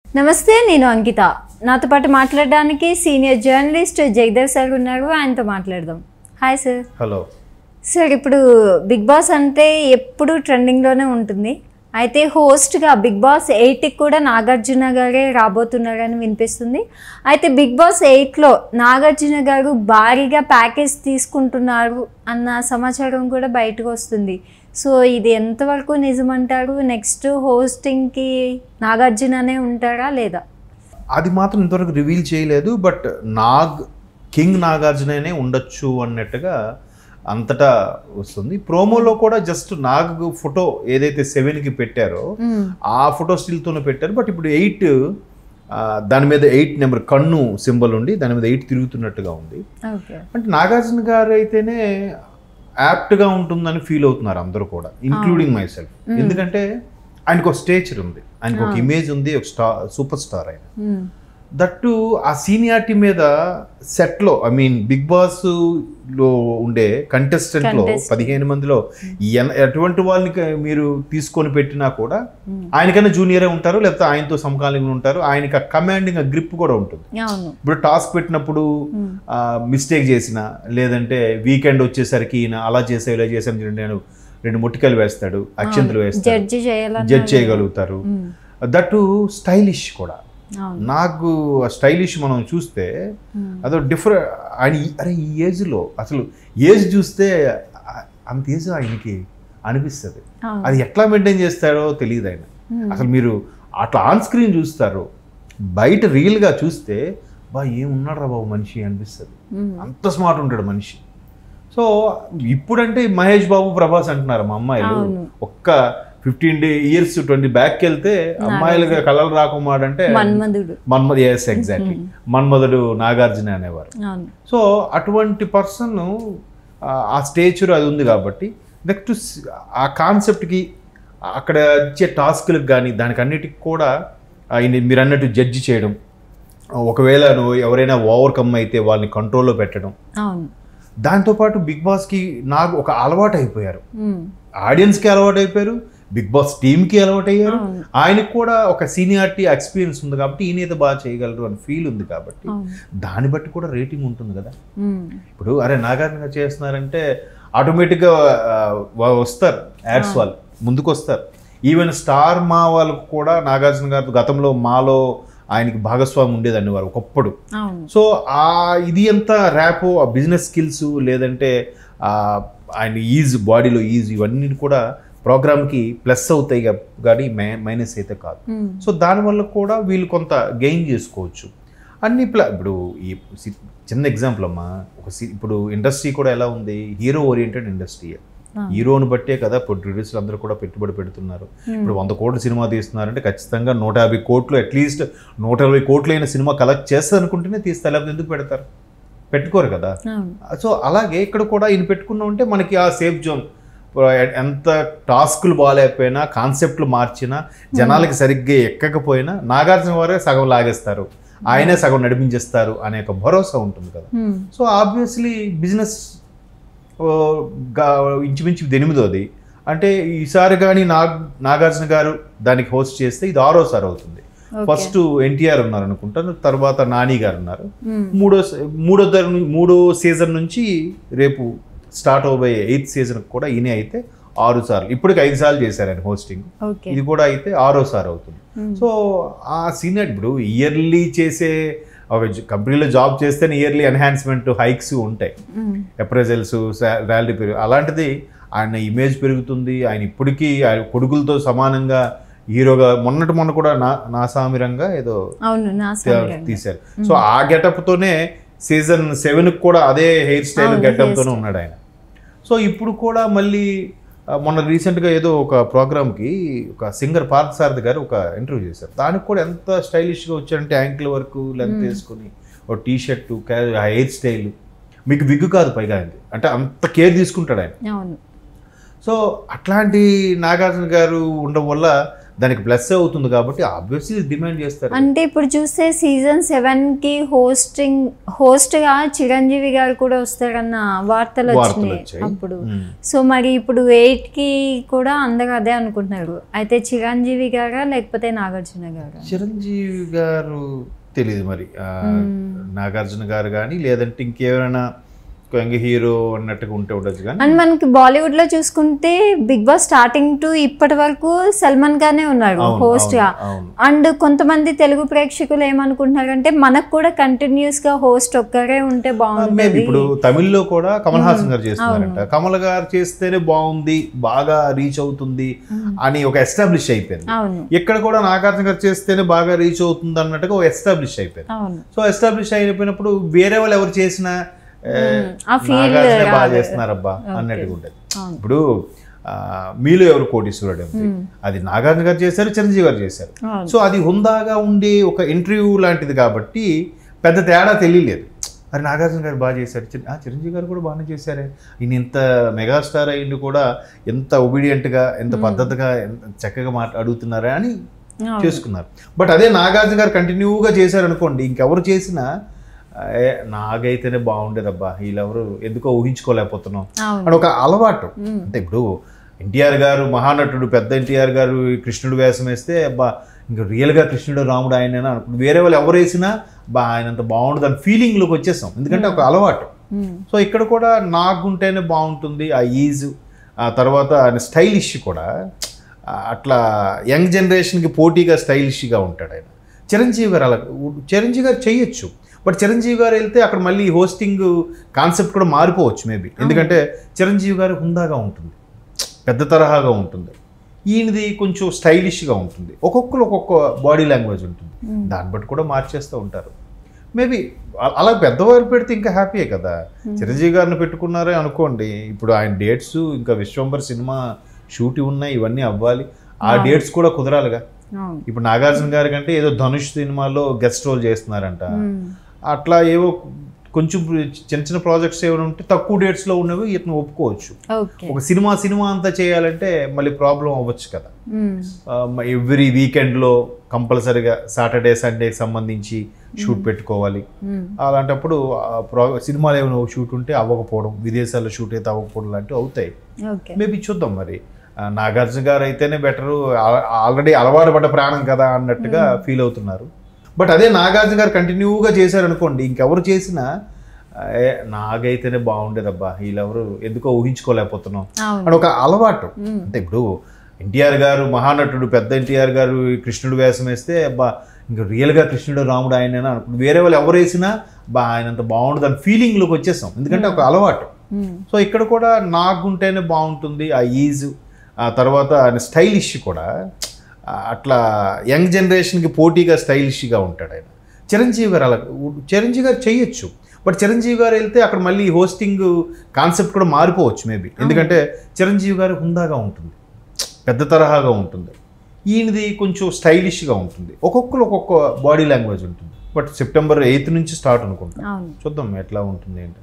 నమస్తే నేను అంకిత నాతో పాటు మాట్లాడడానికి సీనియర్ జర్నలిస్ట్ జగదేవ్ సార్ ఉన్నారు ఆయనతో మాట్లాడదాం హాయ్ సార్ హలో సార్ ఇప్పుడు బిగ్ బాస్ అంటే ఎప్పుడు ట్రెండింగ్లోనే ఉంటుంది అయితే హోస్ట్గా బిగ్ బాస్ ఎయిట్కి కూడా నాగార్జున గారే రాబోతున్నారని వినిపిస్తుంది అయితే బిగ్ బాస్ ఎయిట్లో నాగార్జున గారు భారీగా ప్యాకేజ్ తీసుకుంటున్నారు అన్న సమాచారం కూడా బయటకు వస్తుంది సో ఇది ఎంతవరకు నిజమంటారు నెక్స్ట్ హోస్టింగ్కి నాగార్జుననే ఉంటారా లేదా అది మాత్రం ఇంతవరకు రివీల్ చేయలేదు బట్ నాగ్ కింగ్ నాగార్జుననే ఉండొచ్చు అన్నట్టుగా అంతటా వస్తుంది ప్రోమోలో కూడా జస్ట్ నాగ్ ఫోటో ఏదైతే సెవెన్కి పెట్టారో మ్మ్. ఆ ఫోటో స్టిల్తోనే పెట్టారు బట్ ఇప్పుడు ఎయిట్ దాని మీద ఎయిట్ నెంబర్ కన్ను సింబల్ ఉండి దాని మీద ఎయిట్ తిరుగుతున్నట్టుగా ఉంది ఓకే అంటే నాగార్జున గారు అయితేనే యాప్ట్గా ఉంటుందని ఫీల్ అవుతున్నారు అందరూ కూడా ఇంక్లూడింగ్ మై సెల్ఫ్ ఎందుకంటే ఆయనకు ఒక స్టేచర్ ఉంది ఆయనకు ఒక ఇమేజ్ ఉంది ఒక స్టార్ సూపర్ స్టార్ ఆయన మ్మ్. దట్టు ఆ సీనియారిటీ మీద సెట్లో ఐ మీన్ బిగ్ బాస్ లో ఉండే కంటెస్టెంట్ లో Contestant. పదిహేను మందిలో ఎన్- ఎటువంటి వాళ్ళని క- మీరు తీసుకొని పెట్టినా కూడా మ్మ్. ఆయనకన్నా జూనియరే ఉంటారు లేకపోతే ఆయనతో సమకాలీనంగా ఉంటారు ఆయనకి ఆ కమాండింగ్ ఆ గ్రిప్ కూడా ఉంటుంది అవును ఇప్పుడు టాస్క్ పెట్టినప్పుడు మ్మ్. మిస్టేక్ చేసిన లేదంటే వీకెండ్ వచ్చేసరికి ఈయన అలా చేసా ఇలా చేశాను నేను రెండు ముట్టికలు వేస్తాడు అక్షంతలు వేస్తాడు జడ్జి చేయాలని జడ్జ్ చేయగలుగుతారు మ్మ్. దట్టు స్టైలిష్ కూడా అవును నాకు స్టైలిష్ మనం చూస్తే మ్మ్. అదో డిఫరెంట్ ఆయన ఈ- అరే ఈ ఏజ్లో అసలు ఏజ్ చూస్తే ఆ- అంత ఏజ్ ఆయనకి అనిపిస్తుంది అవును. అది ఎట్లా మెయింటైన్ చేస్తారో తెలియదు ఆయన మ్మ్. అసలు మీరు అట్లా ఆన్ స్క్రీన్ చూస్తారు బయట రియల్గా చూస్తే బా ఏమున్నాడు రా బాబు మనిషి అనిపిస్తుంది మ్మ్. అంత స్మార్ట్ ఉంటాడు మనిషి సో ఇప్పుడంటే మహేష్ బాబు ప్రభాస్ అంటున్నారు మా అమ్మాయిలు అవును. ఒక్క ఫిఫ్టీన్ డే ఇయర్స్ ట్వంటీ బ్యాక్కి వెళ్తే అమ్మాయిలుగా కలలు రాకుమాడంటే మన్మధుడు మన్మధ ఎస్ ఎగ్జాక్ట్లీ మన్మధుడు నాగార్జున అనేవారు అవును సో అటువంటి పర్సన్ ఆ స్టేచర్ అది ఉంది కాబట్టి నెక్స్ట్ ఆ కాన్సెప్ట్కి అక్కడ ఇచ్చే టాస్క్లకు కానీ దానికి అన్నిటికి కూడా ఆయన మీరు అన్నట్టు జడ్జి చేయడం ఒకవేళ నువ్వు ఎవరైనా ఓవర్కమ్ అయితే వాళ్ళని కంట్రోల్లో పెట్టడం అవును దాంతోపాటు బిగ్ బాస్కి నాకు ఒక అలవాటు అయిపోయారు మ్మ్. ఆడియన్స్కి అలవాటు అయిపోయారు బిగ్ బాస్ టీమ్కి అలవాటు అయ్యారు అవును. ఆయనకు కూడా ఒక సీనియారిటీ ఎక్స్పీరియన్స్ ఉంది కాబట్టి ఈయన ఏదో బాగా చేయగలరు అని ఫీల్ ఉంది కాబట్టి అవును దాన్ని బట్టి కూడా రేటింగ్ ఉంటుంది కదా మ్మ్. ఇప్పుడు అరే నాగార్జున చేస్తున్నారంటే ఆటోమేటిక్గా ఆ, వా- వస్తారు యాడ్స్ వాళ్ళు ముందుకు వస్తారు ఈవెన్ స్టార్ మా వాళ్ళకు కూడా నాగార్జున గారు గతంలో మాలో ఆయనకి భాగస్వామి ఉండేదండి వారు ఒకప్పుడు అవును సో ఆ ఇది అంతా ర్యాపో ఆ బిజినెస్ స్కిల్స్ లేదంటే ఆ, ఆయన ఈజ్ బాడీలో ఈజ్ ఇవన్నీ కూడా ప్రోగ్రామ్కి ప్లస్ అవుతాయి గా- కానీ మైనస్ అయితే కాదు మ్మ్. సో దానివల్ల కూడా వీళ్ళు కొంత గెయిన్ చేసుకోవచ్చు అన్ని ప్ల ఇప్పుడు ఈ సి- చిన్న ఎగ్జాంపుల్ అమ్మా ఒక సి- ఇప్పుడు ఇండస్ట్రీ కూడా ఎలా ఉంది హీరో ఓరియంటెడ్ ఇండస్ట్రీ ఆ. హీరోని బట్టే కదా ప్రొడ్యూసర్లు అందరూ కూడా పెట్టుబడి పెడుతున్నారు ఇప్పుడు వంద కోట్ల సినిమా తీస్తున్నారంటే ఖచ్చితంగా నూట యాభై కోట్లు అట్లీస్ట్ నూట ఇరవై కోట్లు అయిన సినిమా కలెక్ట్ చేస్తారు అనుకుంటేనే తీస్తారు లేకపోతే ఎందుకు పెడతారు పెట్టుకోరు కదా అవును సో అలాగే ఇక్కడ కూడా ఈయన పెట్టుకున్నాం అంటే మనకి ఆ సేఫ్ జోన్ ఎంత టాస్కులు బాగాలేకపోయినా కాన్సెప్ట్లు మార్చినా జనాలకి సరిగ్గా ఎక్కకపోయినా నాగార్జున వారే సగం లాగేస్తారు ఆయనే సగం నడిపించేస్తారు అనే ఒక భరోసా ఉంటుంది కదా మ్మ్. సో ఆబ్వియస్లీ బిజినెస్ ఇంచుమించు ఇది ఎనిమిదోది అంటే ఈసారి కానీ నాగ్ నాగార్జున గారు దానికి హోస్ట్ చేస్తే ఇది ఆరోసారి అవుతుంది ఓకే. ఫస్ట్ ఎన్టీఆర్ ఉన్నారు అనుకుంటాను తర్వాత నాని గారు ఉన్నారు మ్మ్. మూడో స- మూడో తరం ను- మూడో సీజన్ నుంచి రేపు స్టార్ట్ అవబోయే ఎయిత్ సీజన్ కూడా ఈయన అయితే ఆరు సార్లు ఇప్పటికి ఐదు సార్లు చేశారు ఆయన హోస్టింగ్ ఓకే ఇది కూడా అయితే ఆరో సార్ అవుతుంది మ్మ్. సో ఆ సీనియర్ ఇప్పుడు ఇయర్లీ చేసే ఒక జ- కంపెనీలో జాబ్ చేస్తేనే ఇయర్లీ ఎన్హాన్స్మెంట్ హైక్స్ ఉంటాయి మ్మ్. అప్రైజల్స్ శాలరీ పెరుగు అలాంటిది ఆయన ఇమేజ్ పెరుగుతుంది ఆయన ఇప్పటికీ ఆయన కొడుకులతో సమానంగా హీరోగా మొన్నటి మొన్న కూడా నా నా సామిరంగా ఏదో అవును నా తీ- సమయం. తీశారు సో ఆ గెటప్ తోనే సీజన్ సెవెన్ కూడా అదే హెయిర్ స్టైల్ అవును, గెటప్ hair తోనే ఉన్నాడు ఆయన సో ఇప్పుడు కూడా మళ్ళీ ఆ, మొన్న రీసెంట్గా ఏదో ఒక ప్రోగ్రామ్కి ఒక సింగర్ పార్థ సారథి గారు ఒక ఇంటర్వ్యూ చేశారు దానికి కూడా ఎంత స్టైలిష్గా వచ్చారంటే యాంకిల్ వరకు లెంత్ వేసుకొని ఒక టీ షర్టు హెయిర్ స్టైల్ మీకు విగ్గు కాదు పైగా ఆయనది అంటే అంత కేర్ తీసుకుంటాడు ఆయన అవును సో అట్లాంటి నాగార్జున గారు ఉండడం వల్ల దానికి ప్లస్ అవుతుంది కాబట్టి ఆబ్వియస్లీ డిమాండ్ చేస్తారు అంటే ఇప్పుడు చూస్తే సీజన్ సెవెన్ కి హోస్టింగ్ హోస్ట్ గా చిరంజీవి గారు కూడా వస్తారన్న వార్తలు వార్తలు వచ్చినాయి వచ్చాయి అప్పుడు మ్మ్. సో మరి ఇప్పుడు ఎయిట్ కి కూడా అందరూ అదే అనుకుంటున్నారు అయితే చిరంజీవి గారా లేకపోతే నాగార్జున గారా చిరంజీవి గారు తెలియదు మరి ఆ, నాగార్జున గారు కానీ లేదంటే ఇంకెవరైనా యంగ్ హీరో అన్నట్టుగా ఉంటే ఉండొచ్చు కానీ అండ్ మనకి బాలీవుడ్ లో చూసుకుంటే బిగ్ బాస్ స్టార్టింగ్ టు ఇప్పటి వరకు సల్మాన్ గానే ఉన్నారు అవును, హోస్ట్ గా అవును, అవును. అండ్ కొంతమంది తెలుగు ప్రేక్షకులు ఏమనుకుంటున్నారంటే మనకు కూడా కంటిన్యూస్ గా హోస్ట్ ఒక్కరే ఉంటే మేబీ బాగుంటుంది ఇప్పుడు తమిళ్లో కూడా కమల్ హాసన్ గారు చేస్తున్నారంట కమల్ గారు చేస్తేనే బాగుంది బాగా రీచ్ అవుతుంది అని ఒక ఎస్టాబ్లిష్ అయిపోయింది అవును ఇక్కడ కూడా నాగార్జున గారు చేస్తేనే బాగా రీచ్ అవుతుంది అన్నట్టుగా ఒక ఎస్టాబ్లిష్ అయిపోయింది అవును సో ఎస్టాబ్లిష్ అయిపోయినప్పుడు వేరే వాళ్ళు ఎవరు చేసినా ఏ, ఆ feel నాగార్జునే బాగా రాదు. చేస్తున్నారబ్బా అన్నట్టుగా ఉంటుంది అవును. ఇప్పుడు ఆ, మీలో ఎవరు కోటీశ్వరుడు ఉంది అది నాగార్జున గారు చేశారు చిరంజీవి గారు చేశారు అవును. సో అది హుందాగా ఉండే ఒక ఇంటర్వ్యూ లాంటిది కాబట్టి పెద్ద తేడా తెలియలేదు మరి నాగార్జున గారు బాగా చేశారు చిర- ఆ, చిరంజీవి గారు కూడా బాగానే చేశారే ఈయన ఇంత మెగాస్టార్ అయ్యిండు కూడా ఎంత ఒబీడియంట్గా ఎంత పద్ధతిగా ఎంత చక్కగా మాట అడుగుతున్నారా అని అవును. చేసుకున్నారు బట్ అదే నాగార్జున గారు కంటిన్యూగా చేశారనుకోండి ఇంకెవరు చేసినా ఏ, నాగైతేనే బాగుండేదబ్బా వీళ్ళెవరు ఎందుకో ఊహించుకోలేకపోతున్నాం అవును అని ఒక అలవాటు అంటే ఇప్పుడు ఎన్టీఆర్ గారు మహానటుడు పెద్ద ఎన్టీఆర్ గారు కృష్ణుడు వేషం వేస్తే అబ్బా ఇంకా రియల్గా కృష్ణుడు రాముడు ఆయన అనుకుంటు వేరే వాళ్ళు ఎవరు వేసినా బా ఆయన అంత బాగుండదు అని ఫీలింగ్లోకి వచ్చేసాం ఎందుకంటే ఒక అలవాటు మ్మ్. సో ఇక్కడ కూడా నాకుంటేనే బాగుంటుంది ఆ ఈజ్ ఆ తర్వాత ఆయన స్టైలిష్ కూడా ఆ, అట్లా యంగ్ జనరేషన్కి పోటీగా స్టైలిష్గా ఉంటాడు ఆయన చిరంజీవి గారు అలా చిరంజీవి గారు చేయొచ్చు బట్ చిరంజీవి గారు వెళ్తే అక్కడ మళ్ళీ హోస్టింగ్ కాన్సెప్ట్ కూడా మారిపోవచ్చు మేబీ ఎందుకంటే చిరంజీవి గారు హుందాగా ఉంటుంది పెద్ద తరహాగా ఉంటుంది ఈయనది కొంచెం స్టైలిష్గా ఉంటుంది ఒక్కొక్కరు ఒక్కొక్క బాడీ లాంగ్వేజ్ ఉంటుంది దాన్ని బట్టి కూడా మార్చేస్తూ ఉంటారు మేబీ అలా పెద్దవారు పెడితే ఇంకా హ్యాపీయే కదా చిరంజీవి గారిని పెట్టుకున్నారే అనుకోండి ఇప్పుడు ఆయన డేట్స్ ఇంకా విశ్వంబర్ సినిమా షూట్ ఉన్నాయి ఇవన్నీ అవ్వాలి ఆ డేట్స్ కూడా కుదరాలిగా అవును ఇప్పుడు నాగార్జున గారి కంటే ఏదో ధనుష్ సినిమాలో గెస్ట్ రోల్ చేస్తున్నారంట మ్మ్. అట్లా ఏవో కొంచెం చిన్న చిన్న ప్రాజెక్ట్స్ ఏమైనా ఉంటే తక్కువ డేట్స్లో ఉన్నవి ఇతను ఒప్పుకోవచ్చు ఓకే ఒక సినిమా సినిమా అంతా చేయాలంటే మళ్ళీ ప్రాబ్లం అవ్వచ్చు కదా మ్మ్. ఎవ్రీ వీకెండ్లో కంపల్సరీగా సాటర్డే సండేకి సంబంధించి షూట్ పెట్టుకోవాలి మ్మ్. అలాంటప్పుడు ఆ ప్రో సినిమాలు ఏమైనా షూట్ ఉంటే అవ్వకపోవడం విదేశాల్లో షూట్ అయితే అవ్వకపోవడం లాంటివి అవుతాయి ఓకే మేబీ చూద్దాం మరి ఆ, నాగార్జున గారు అయితేనే బెటరు ఆల్రెడీ అలవాటు పడ్డ ప్రాణం కదా అన్నట్టుగా ఫీల్ అవుతున్నారు బట్ అదే నాగార్జున గారు కంటిన్యూగా చేశారనుకోండి ఇంకెవరు చేసినా ఏ, నాగైతేనే బాగుండేదబ్బా వీళ్ళెవరు ఎందుకో ఊహించుకోలేకపోతున్నాం అవును అని ఒక అలవాటు అంటే ఇప్పుడు ఎన్టీఆర్ గారు మహానటుడు పెద్ద ఎన్టీఆర్ గారు కృష్ణుడు వేషం వేస్తే అబ్బా ఇంకా రియల్గా కృష్ణుడు రాముడు ఆయన అనుకుంటు వేరే వాళ్ళు ఎవరు వేసినా బా ఆయన అంత బాగుండదు అని ఫీలింగ్లోకి వచ్చేసాం ఎందుకంటే ఒక అలవాటు మ్మ్. సో ఇక్కడ కూడా నాకుంటేనే బాగుంటుంది ఆ ఈజ్ ఆ తర్వాత ఆయన స్టైలిష్ కూడా ఆ, అట్లా యంగ్ జనరేషన్కి పోటీగా స్టైలిష్గా ఉంటాడు ఆయన చిరంజీవి గారు అలా చిరంజీవి గారు చేయొచ్చు బట్ చిరంజీవి గారు వెళ్తే అక్కడ మళ్ళీ హోస్టింగ్ కాన్సెప్ట్ కూడా మారిపోవచ్చు మేబీ ఎందుకంటే చిరంజీవి గారు హుందాగా ఉంటుంది పెద్ద తరహాగా ఉంటుంది ఈయనది కొంచెం స్టైలిష్గా ఉంటుంది ఒక్కొక్కరు ఒక్కొక్క బాడీ లాంగ్వేజ్ ఉంటుంది బట్ సెప్టెంబర్ ఎయిత్ నుంచి స్టార్ట్ అనుకుంటా అవును చూద్దాం ఎట్లా ఉంటుంది ఏంటి